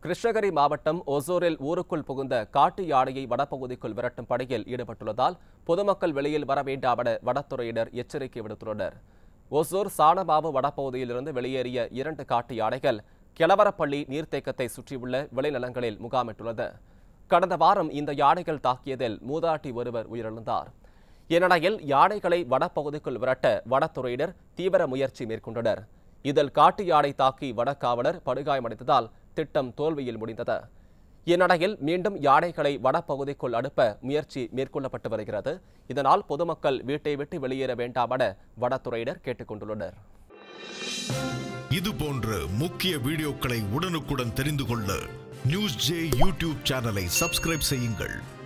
கிருஷ்ணகிரி மாவட்டம் ஒசூரில் ஊருக்குள் புகுந்த காட்டு யானையை வனப்பகுதிக்குள் விரட்டும் பணியில் ஈடுபட்டுள்ளதால் பொதுமக்கள் வெளியில் வர வேண்டாம் என வனத்துறையினர் எச்சரிக்கை விடுத்துள்ளனர் ஒசூர் சாணபாபு வனப்பகுதியிலிருந்து வெளியேறிய இரண்டு காட்டு யானைகள் கிளவரப்பள்ளி நீர்த்தேக்கத்தை சுற்றியுள்ள விளைநிலங்களில் முகாமிட்டுள்ளது கடந்த வாரம் இந்த யானைகள் தாக்கியதில் மூதாட்டி ஒருவர் உயிரிழந்தார் இந்நிலையில் யானைகளை வனப்பகுதிக்குள் விரட்ட வனத்துறையினர் தீவிர முயற்சி மேற்கொண்டனர் இதில் காட்டு யானை தாக்கி வனக்காவலர் படுகாயமடைந்ததால் திட்டம் தோல்வியில் முடிந்தது இந்நிலையில் மீண்டும் யானைகளை வனப்பகுதிக்குள் அனுப்ப முயற்சி மேற்கொள்ளப்பட்டு வருகிறது இதனால் பொதுமக்கள் வீட்டை விட்டு வெளியேற வேண்டாம் என வனத்துறையினர் கேட்டுக்கொண்டுள்ளனர் இது போன்ற முக்கிய வீடியோக்களை உடனுக்குடன் தெரிந்து கொள்ள நியூஸ் ஜே யூடியூப் சேனலை சப்ஸ்கிரைப் செய்யுங்கள்